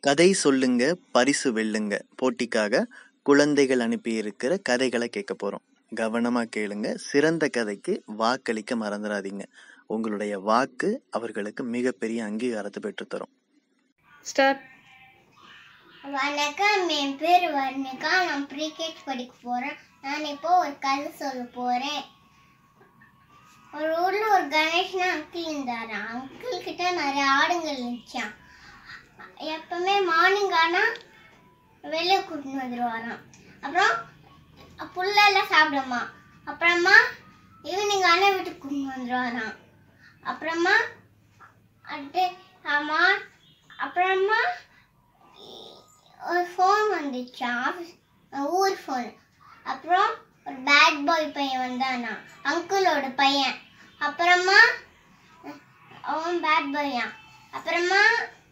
கதை சொல்லுங்க பரிசு வெல்லுங்க போட்டிக்காக குழந்தைகள் அனுப்பியிருக்கிற கதைகளை கேட்க போறோம் கவனமா கேளுங்க சிறந்த கதைக்கு வாக்களிக்க மறந்துடாதீங்க உங்களுடைய வாக்கு அவர்களுக்கு மிகப்பெரிய அங்கீகாரத்தை பெற்றுத்தரும் ஸ்டார்ட் வணக்கம் என் பேர் வர்ணிகா நான் ப்ரீகேட் படிக்க போறேன் நான் இப்போ ஒரு கதை சொல்ல போறேன் ஒரு ஊர்ல ஒரு கணேஷ்னு அங்கிள் இருந்தாரு அங்கிள் கிட்ட நிறைய ஆடுங்கள் இருந்துச்சான் எப்பவுமே மார்னிங் ஆனா வெளியே கூட்டின்னு வந்துருவாராம் அப்புறம் புல்லெல்லாம் சாப்பிடுமா அப்புறமா ஈவினிங் ஆனா வீட்டுக்கு கூட்டின்னு வந்துருவாராம் அப்புறமா அடுத்து ஆமா அப்புறமா ஒரு ஃபோன் வந்துச்சு ஆஃபீஸ் ஊர் ஃபோன் அப்புறம் ஒரு பேட் பாய் பையன் வந்தானா அங்கிளோட பையன் அப்புறமா அவன் பேட் பாயா அப்புறமா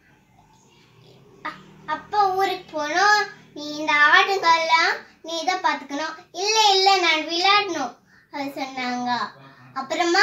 அ- அப்பா ஊருக்கு போனோம் நீ இந்த ஆடுகள்லாம் நீ இதை பார்த்துக்கணும் இல்லை இல்லை நான் விளையாடணும் அது சொன்னாங்க அப்புறமா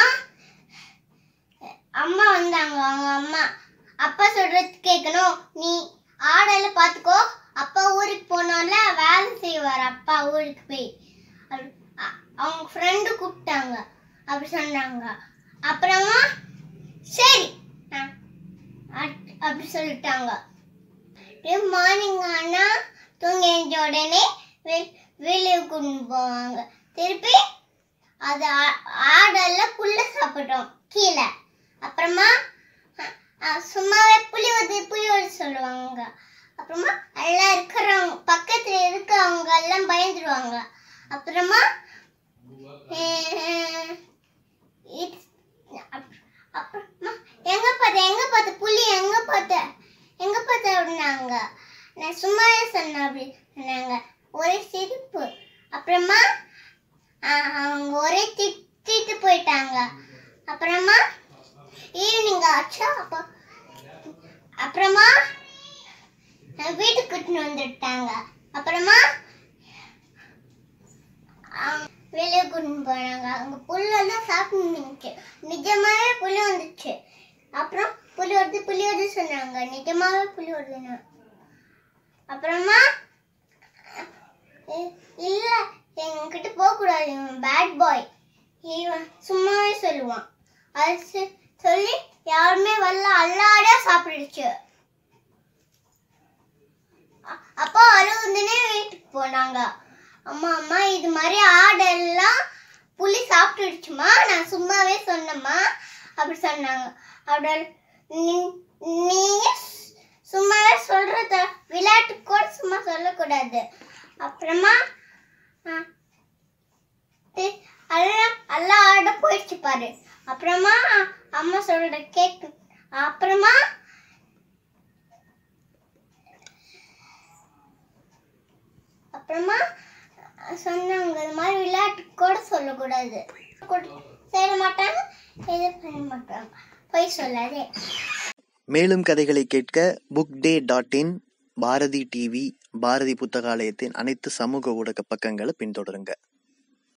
அம்மா வந்தாங்க அவங்க அம்மா அப்பா சொல்றது கேட்கணும் நீ ஆடெல்லாம் பார்த்துக்கோ அப்பா ஊருக்கு போனோம்ல வேலை செய்வார் அப்பா ஊருக்கு போய் அப்படி- அ- அவங்க ஃப்ரெண்டு கூப்பிட்டாங்க அப்படி சொன்னாங்க அப்புறமா சரி அ- அட்- அப்படி சொல்லிட்டாங்க மார்னிங் ஆனா தூங்கி எழுந்த உடனே வெ- வெளியே கொண்டு போவாங்க திருப்பி அது ஆ- ஆடெல்லாம் புல்ல சாப்பிட்டோம் கீழே அப்புறமா அ- அ, சும்மாவே புளியோது புளியோது சொல்லுவாங்க அப்புறமா எல்லாம் இருக்கிறவங்க பக்கத்துல இருக்கவங்க எல்லாம் பயந்துருவாங்க அப்புறமா அஹ், இது- அப்- அப்புறமா எங்க பார்த்த எங்க பார்த்த புலி எங்க பார்த்த எங்க பார்த்த அப்படின்னாங்க நான் சும்மாவே சொன்னேன் அப்படி சொன்னாங்க ஒரே சிரிப்பு அப்புறமா அஹ், அவங்க ஒரே திட்டிட்டு போயிட்டாங்க அப்புறமா ஈவினிங் ஆச்சா அப்போ அப்புறமா அஹ் வீட்டுக்கு கூட்டின்னு வந்துட்டாங்க அப்புறமா அவங்க வெளியே கூட்டின்னு போனாங்க அங்க புல்லெல்லாம் சாப்பிட்டு இருந்துச்சு நிஜமாவே புலி வந்துச்சு அப்புறம் புலி வருது புலி வருது சொன்னாங்க நிஜமாவே புலி வருதுன்னு அப்புறமா இ- இல்ல என்கிட்ட போக கூடாது இவன் பேட் பாய் இவன் சும்மாவே சொல்லுவான் அது சொ- சொல்லி யாருமே வரல அல்லாடே சாப்பிடுச்சு அ- அப்போ அழுகுதுன்னே வீட்டுக்கு போனாங்க அம்மா அம்மா இது மாதிரி ஆடெல்லாம் புலி சாப்பிட்டுடுச்சுமா நான் சும்மாவே சொன்னேம்மா அப்படி சொன்னாங்க அப்படி நீ- நீங்க சு- சும்மாவே சொல்றத விளையாட்டு கூட சும்மா சொல்லக்கூடாது அப்புறமா ஆ, தி- எல்லாம் எல்லா ஆட போயிடுச்சு பாரு அப்புறமா அம்மா சொல்ற கேக்கு அப்புறமா அப்புறமா சொன்னாங்க இது மாதிரி விளையாட்டு கூட சொல்லக்கூடாது கூட- செய்ய மாட்டாங்க இது பண்ண மாட்டாங்க போய் சொல்லாதே மேலும் கதைகளை கேட்க book day dot in Bharathi TV Bharathi புத்தகாலயத்தின் அனைத்து சமூக ஊடக பக்கங்களை பின்தொடருங்க